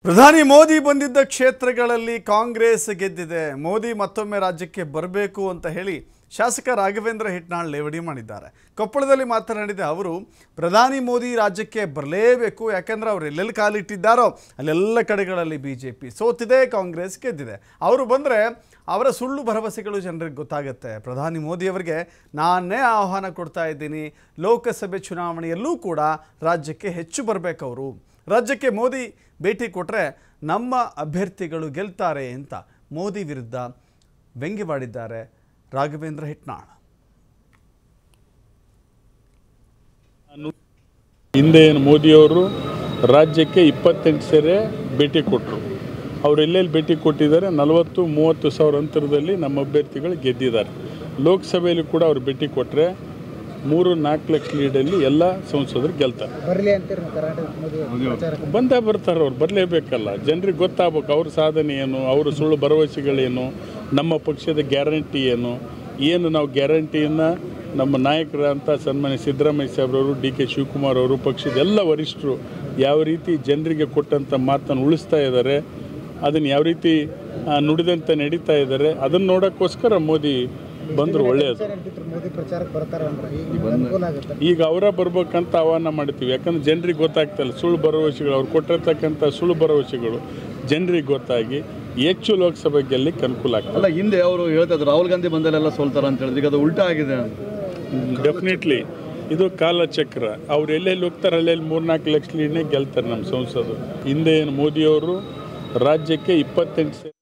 ಪ್ರಧಾನಿ ಮೋದಿ ಬಂದಿದ್ದ ಕ್ಷೇತ್ರಗಳಲ್ಲಿ ಕಾಂಗ್ರೆಸ್ ಗೆದ್ದಿದೆ ಮೋದಿ ಮತ್ತೊಮ್ಮೆ ರಾಜ್ಯಕ್ಕೆ ಬರಬೇಕು ಅಂತ ಹೇಳಿ ಶಾಸಕ ರಾಘವೇಂದ್ರ ಹಿಟ್ನಾಳ್ ಲೇವಡಿ ಮಾಡಿದ್ದಾರೆ ಕೊಪ್ಪಳದಲ್ಲಿ ಮಾತನಾಡಿದ ಅವರು ಪ್ರಧಾನಿ ಮೋದಿ ರಾಜ್ಯಕ್ಕೆ ಬರಲೇಬೇಕು ಯಾಕೆಂದ್ರೆ ಅವ್ರು ಎಲ್ಲೆಲ್ಲಿ ಕಾಲಿಟ್ಟಿದ್ದಾರೋ ಅಲ್ಲೆಲ್ಲ ಕಡೆಗಳಲ್ಲಿ ಬಿ ಜೆ ಪಿ ಸೋತಿದೆ ಕಾಂಗ್ರೆಸ್ ಗೆದ್ದಿದೆ ಅವರು ಬಂದರೆ ಅವರ ಸುಳ್ಳು ಭರವಸೆಗಳು ಜನರಿಗೆ ಗೊತ್ತಾಗುತ್ತೆ ಪ್ರಧಾನಿ ಮೋದಿಯವರಿಗೆ ನಾನೇ ಆಹ್ವಾನ ಕೊಡ್ತಾ ಇದ್ದೀನಿ ಲೋಕಸಭೆ ಚುನಾವಣೆಯಲ್ಲೂ ಕೂಡ ರಾಜ್ಯಕ್ಕೆ ಹೆಚ್ಚು ಬರಬೇಕು ಅವರು ರಾಜ್ಯಕ್ಕೆ ಮೋದಿ ಭೇಟಿ ಕೊಟ್ಟರೆ ನಮ್ಮ ಅಭ್ಯರ್ಥಿಗಳು ಗೆಲ್ತಾರೆ ಅಂತ ಮೋದಿ ವಿರುದ್ಧ ವ್ಯಂಗ್ಯವಾಡಿದ್ದಾರೆ ರಾಘವೇಂದ್ರ ಹಿಟ್ನಾಳ್ ಹಿಂದೆ ಏನು ಮೋದಿಯವರು ರಾಜ್ಯಕ್ಕೆ ಇಪ್ಪತ್ತೆಂಟು ಸರಿ ಭೇಟಿ ಕೊಟ್ಟರು ಅವ್ರು ಎಲ್ಲೆಲ್ಲಿ ಭೇಟಿ ಕೊಟ್ಟಿದ್ದಾರೆ ನಲವತ್ತು ಮೂವತ್ತು ಸಾವಿರ ಅಂತರದಲ್ಲಿ ನಮ್ಮ ಅಭ್ಯರ್ಥಿಗಳು ಗೆದ್ದಿದ್ದಾರೆ ಲೋಕಸಭೆಯಲ್ಲಿ ಕೂಡ ಅವ್ರು ಭೇಟಿ ಕೊಟ್ಟರೆ ಮೂರು ನಾಲ್ಕು ಲಕ್ಷ ಲೀಡಲ್ಲಿ ಎಲ್ಲ ಸಂಸದರು ಗೆಲ್ತಾರೆ ಬರಲಿ ಅಂತೀರಿ ನೀವು ಕರ್ನಾಟಕ ಮೋದಿ ಪ್ರಚಾರ ಬಂದೇ ಬರ್ತಾರೆ ಅವ್ರು ಬರಲೇಬೇಕಲ್ಲ ಜನರಿಗೆ ಗೊತ್ತಾಗಬೇಕು ಅವ್ರ ಸಾಧನೆ ಏನು ಅವ್ರ ಸುಳ್ಳು ಭರವಸೆಗಳೇನು ನಮ್ಮ ಪಕ್ಷದ ಗ್ಯಾರಂಟಿ ಏನು ಏನು ನಾವು ಗ್ಯಾರಂಟಿಯನ್ನು ನಮ್ಮ ನಾಯಕರಂತ ಸನ್ಮಾನ್ಯ ಸಿದ್ದರಾಮಯ್ಯ ಸಾಹೇಬ್ರವರು ಡಿ ಕೆ ಶಿವಕುಮಾರ್ ಅವರು ಪಕ್ಷದ ಎಲ್ಲ ವರಿಷ್ಠರು ಯಾವ ರೀತಿ ಜನರಿಗೆ ಕೊಟ್ಟಂಥ ಮಾತನ್ನು ಉಳಿಸ್ತಾ ಇದ್ದಾರೆ ಅದನ್ನು ಯಾವ ರೀತಿ ಆ, ನುಡಿದಂತೆ ನಡೀತಾ ಇದ್ದಾರೆ ಅದನ್ನು ನೋಡೋಕ್ಕೋಸ್ಕರ ಮೋದಿ ಬಂದರು ಒಳ್ಳೆಯದು ನಡೀತಿದ್ರು ಮೋದಿ ಪ್ರಚಾರಕ್ಕೆ ಬರ್ತಾರ ಅಂದ್ರೆ ಈಗ ನಿಮ್ಗೆ ಅನುಕೂಲ ಆಗುತ್ತೆ ಈಗ ಅವರ ಬರ್ಬೇಕಂತ ಆಹ್ವಾನ ಮಾಡ್ತೀವಿ ಯಾಕಂದ್ರೆ ಜನರಿಗೆ ಗೊತ್ತಾಗ್ತಲ್ಲ ಸುಳ್ಳು ಭರವಸೆಗಳು ಅವ್ರು ಕೊಟ್ಟಿರ್ತಕ್ಕಂಥ ಸುಳ್ಳು ಭರವಸೆಗಳು ಜನರಿಗೆ ಗೊತ್ತಾಗಿ ಹೆಚ್ಚು ಲೋಕಸಭೆ ಗೆಲ್ಲಿಕ್ಕೆ ಅನುಕೂಲ ಆಗ್ತದೆ ಅಲ್ಲ ಹಿಂದೆ ಅವರು ಹೇಳ್ತಾ ಇದ್ರು ರಾಹುಲ್ ಗಾಂಧಿ ಬಂದಲ್ಲೆಲ್ಲ ಸೋಲ್ತಾರ ಅಂತ ಹೇಳಿದ್ರು ಈಗ ಅದು ಉಲ್ಟಾ ಆಗಿದೆ ಡೆಫಿನೆಟ್ಲಿ ಇದು ಕಾಲಚಕ್ರ ಅವ್ರು ಎಲ್ಲೆಲ್ಲಿ ಹೋಗ್ತಾರೆ ಅಲ್ಲೆಲ್ಲಿ ಮೂರ್ನಾಲ್ಕು ಲಕ್ಷ ಲೀಡ್ನೇ ಗೆಲ್ತಾರೆ ನಮ್ಮ ಸಂಸದರು ಹಿಂದೆ ಏನು ಮೋದಿಯವರು ರಾಜ್ಯಕ್ಕೆ ಇಪ್ಪತ್ತೆಂಟು